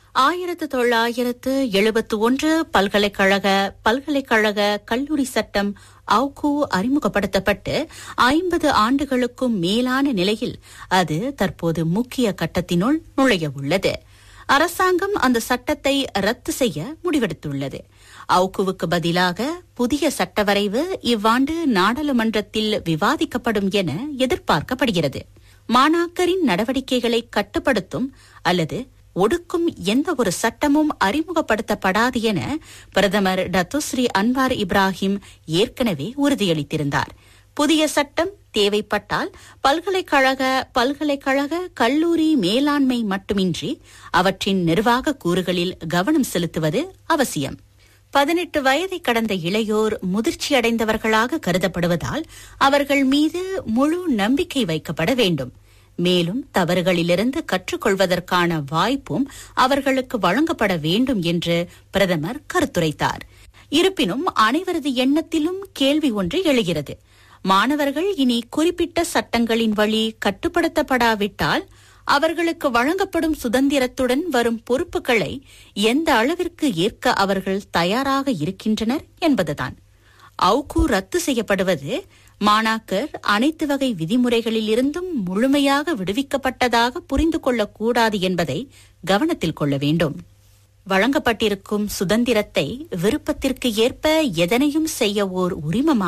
ஆயிரத்து தொள்ளாயிரத்து எழுபத்து ஒன்று பல்கலைக்கழக பல்கலைக்கழக கல்லூரி சட்டம் அவுகு அறிமுகப்படுத்தப்பட்டு ஐம்பது ஆண்டுகளுக்கும் மேலான நிலையில் அது தற்போது முக்கிய கட்டத்தினுள் நுழைய உள்ளது அரசாங்கம் அந்த சட்டத்தை ரத்து செய்ய முடிவெடுத்துள்ளது அவுக்குவுக்கு பதிலாக புதிய சட்ட வரைவு இவ்வாண்டு நாடாளுமன்றத்தில் விவாதிக்கப்படும் என எதிர்பார்க்கப்படுகிறது மாணாக்கரின் நடவடிக்கைகளை கட்டுப்படுத்தும் அல்லது ஒடுக்கும் எந்த ஒரு சட்டமும் அறிமுகப்படுத்தப்படாது என பிரதமர் டத்துஸ்ரீ அன்வார் இப்ராஹிம் ஏற்கனவே உறுதியளித்திருந்தார் புதிய சட்டம் தேவைப்பட்டால் பல்கலைக்கழக பல்கலைக்கழக கல்லூரி மேலாண்மை மட்டுமின்றி அவற்றின் நிர்வாக கூறுகளில் கவனம் செலுத்துவது அவசியம் பதினெட்டு வயதை கடந்த இளையோர் முதிர்ச்சியடைந்தவர்களாக கருதப்படுவதால் அவர்கள் மீது முழு நம்பிக்கை வைக்கப்பட வேண்டும் மேலும் தவறுகளிலிருந்து கற்றுக்கொள்வதற்கான வாய்ப்பும் அவர்களுக்கு வழங்கப்பட வேண்டும் என்று பிரதமர் கருத்துரைத்தார் இருப்பினும் அனைவரது எண்ணத்திலும் கேள்வி ஒன்று எழுகிறது மாணவர்கள் இனி குறிப்பிட்ட சட்டங்களின் வழி கட்டுப்படுத்தப்படாவிட்டால் அவர்களுக்கு வழங்கப்படும் சுதந்திரத்துடன் வரும் பொறுப்புகளை எந்த அளவிற்கு ஏற்க அவர்கள் தயாராக இருக்கின்றனர் என்பதுதான் அவுகு ரத்து செய்யப்படுவது மாணாக்கர் அனைத்து வகை விதிமுறைகளில் இருந்தும் முழுமையாக விடுவிக்கப்பட்டதாக புரிந்து கொள்ளக்கூடாது என்பதை கவனத்தில் கொள்ள வேண்டும் வழங்கப்பட்டிருக்கும் சுதந்திரத்தை விருப்பத்திற்கு ஏற்ப எதனையும் செய்ய ஓர் உரிமமாக